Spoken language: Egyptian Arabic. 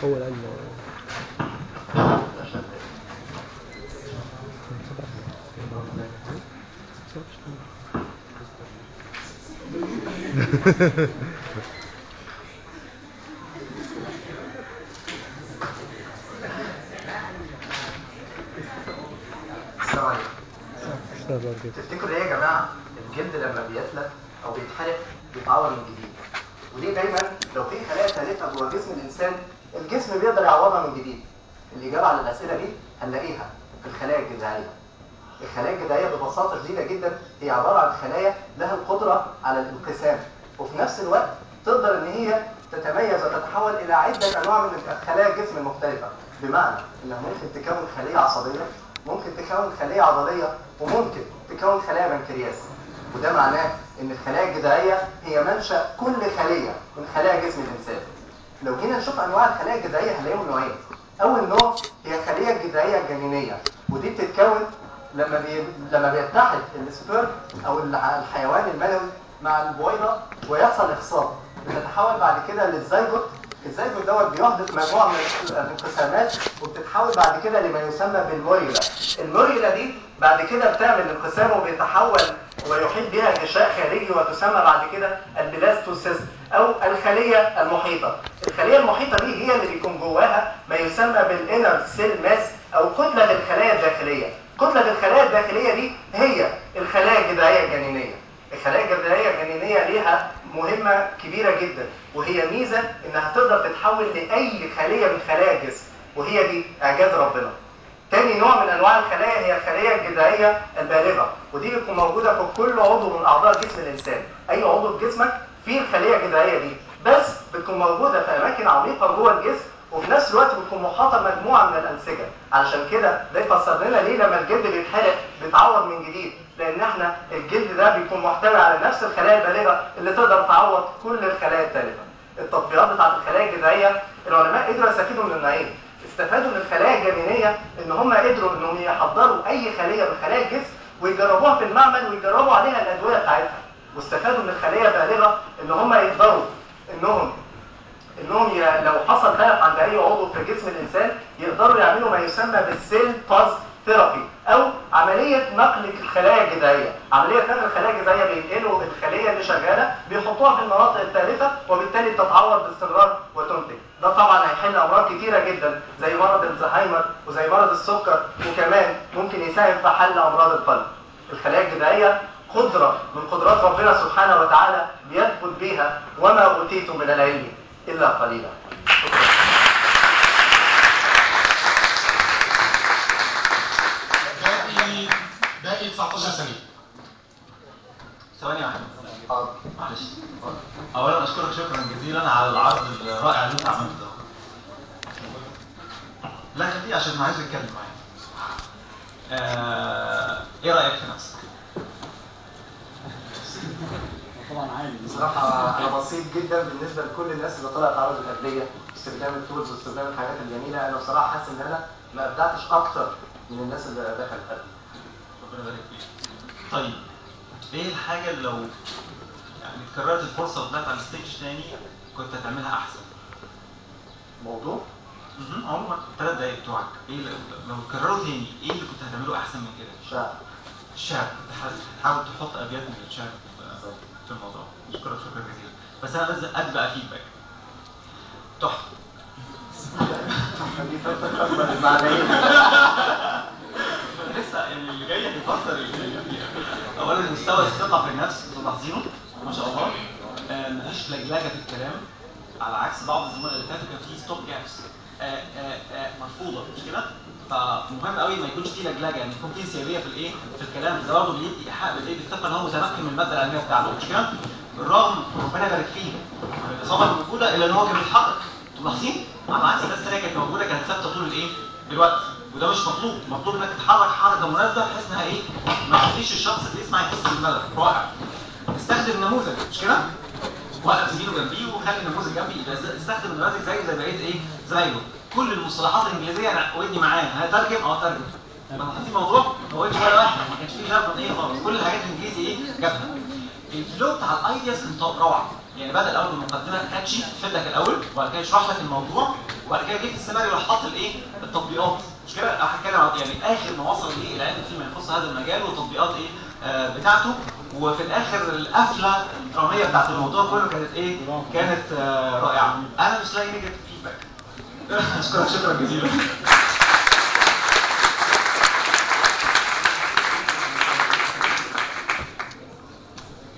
هو قال السلام عليكم استاذ برضه تفتكروا ايه يا جماعه الجلد لما بيتلف او بيتحرق بيتعور من جديد ودي دايما لو في خلايا ثالثه جوه جسم الانسان الجسم بيقدر يعوضها من جديد الاجابه على الاسئله دي هنلاقيها في الخلايا الجذعيه الخلايا الجذعيه ببساطه شديده جدا هي عباره عن خلايا لها القدره على الانقسام وفي نفس الوقت تقدر ان هي تتميز وتتحول الى عده انواع من خلايا الجسم المختلفه بمعنى انها ممكن تكون خليه عصبيه ممكن تكون خليه عضليه وممكن تكون خلايا بنكرياس وده معناه ان الخلايا الجذعيه هي منشا كل خليه من خلايا جسم الانسان لو جينا نشوف انواع الخلايا الجذعيه هنلاقيهم نوعين اول نوع هي الخليه الجذعيه الجنينيه ودي بتتكون لما بي... لما بيتحد السبيرم او الع- الحيوان المنوي مع البويضه ويحصل اخصاب بتتحول بعد كده للزيجوت الزيجوت دوت بيحدث مجموعه من الانقسامات وبتتحول بعد كده لما يسمى بالموريولا الموريولا دي بعد كده بتعمل انقسام وبيتحول ويحيط بها غشاء خارجي وتسمى بعد كده البلاستوسيست او الخليه المحيطه الخليه المحيطه دي هي اللي بيكون جواها ما يسمى بالانر سيل ماس او كتله الخلايا الداخليه كتله الخلايا الداخليه دي هي الخلايا الجذعيه الجنينيه الخلايا الجذعيه الجنينيه ليها مهمه كبيره جدا وهي ميزه انها تقدر تتحول لاي خليه من خلايا الجسم وهي دي اعجاز ربنا تاني نوع من انواع الخلايا هي الخلايا الجذعيه البالغه ودي بتكون موجوده في كل عضو من اعضاء جسم الانسان اي عضو في جسمك فيه الخليه الجذعيه دي بس بتكون موجوده في اماكن عميقه جوه الجسم وفي نفس الوقت بتكون محاطه بمجموعه من الانسجه علشان كده ده يفسر لنا ليه لما الجلد بيتحرق بيتعوض من جديد لان احنا الجلد ده بيكون محتوي على نفس الخلايا البالغه اللي تقدر تعوض كل الخلايا الثالثه التطبيقات بتاعت الخلايا الجذعيه العلماء قدروا يستفيدوا من النوعين استفادوا من الخلايا الجنينيه ان هم قدروا انهم يحضروا اي خليه من خلايا الجسم ويجربوها في المعمل ويجربوا عليها الادويه بتاعتها واستفادوا من الخليه البالغه ان هم يقدروا انهم انهم ي... لو حصل خلل عند اي عضو في جسم الانسان يقدروا يعملوا ما يسمى بالسيل باز ثيرابي او عمليه نقل الخلايا الجذعيه عمليه نقل الخلايا الجذعيه بينقلوا الخليه اللي شغاله بيحطوها في المناطق الثالثه وبالتالي تتعور باستمرار وتنتج ده طبعا هيحل امراض كتيره جدا زي مرض الزهايمر وزي مرض السكر وكمان ممكن يساهم في حل امراض القلب الخلايا الجذعيه قدره من قدرات ربنا سبحانه وتعالى بيثبت بها وما اوتيتم من العلم الا قليلا شكرا باقي باقي 19 ثانيه ثواني واحدة حاضر. معلش اولا اشكرك شكرا جزيلا على العرض الرائع اللي انت عملته ده لا خليه عشان عايز اتكلم معاك آه... ايه رايك في نفسك بصراحة أنا بسيط جدا بالنسبة لكل الناس اللي طلعت عرض الأدوية استخدام التولز واستخدام الحاجات الجميلة أنا بصراحة حاسس إن أنا ما أبدعتش أكتر من الناس اللي دخلت قبلي ربنا يبارك فيك طيب ايه الحاجة اللي لو يعني اتكررت الفرصة وطلعت على الستيج تاني كنت هتعملها احسن موضوع مهم. عموما الثلاث دقايق بتوعك ايه اللي لو اتكرروا تاني ايه اللي كنت هتعمله احسن من كده شعر الشعر تح- تحاول تحط ابيات من الشعر في- في الموضوع اشكرك شكرا جزيلا بس انا لازم ادي بقى فيدباك تحفه دي فترة أكبر المعنيين لسه يعني اللي جاي هيفسر اللي فيها اولا مستوى الثقه في النفس ملاحظينه ما شاء الله آه، مفيش لجلجه في الكلام على عكس بعض الزملاء اللي فاتوا كان في ستوب جابس مرفوضه مش كده؟ فمهم قوي ما يكونش في لجلجه يعني يكون في انسيابيه في الايه؟ في الكلام ده برضه بيدي ايحاء بالايه؟ بالثقه ان هو متمكن من الماده العلميه بتاعته مش كده؟ بالرغم ربنا يبارك فيه من الاصابه الموجوده الا ان هو كان بيتحرك انتوا ملاحظين؟ على عكس الناس الثانيه كانت موجوده كانت ثابته طول الايه؟ الوقت وده مش مطلوب مطلوب انك تتحرك حركه مناسبه بحيث انها ايه؟ ما تخليش الشخص اللي يسمع يحس بالملل رائع استخدم نموذج مش كده؟ وقف زميله جنبيه وخلي النموذج جنبي يبقى ز- استخدم النماذج زي زي بقيه ايه؟ زيه كل المصطلحات الانجليزيه انا ودي معاه هترجم او اترجم ما لاحظتي الموضوع ما قلتش ولا واحده ما كانش فيه جرب ايه خالص كل الحاجات الانجليزي ايه جابها الفلو بتاع الايدياز كان طو- روعه يعني بدا الاول بالمقدمه كاتشي تفيدك الاول وبعد كده يشرح لك الموضوع وبعد كده جبت السيناريو راح حاطط الايه التطبيقات مش كده راح اتكلم عن يعني اخر ما وصل ليه العلم فيما يخص هذا المجال والتطبيقات ايه آه بتاعته وفي الاخر القفله الدراميه بتاعت الموضوع كله كانت ايه كانت آه رائعه انا مش لاقي نيجاتيف فيدباك اشكرك شكرا جزيلا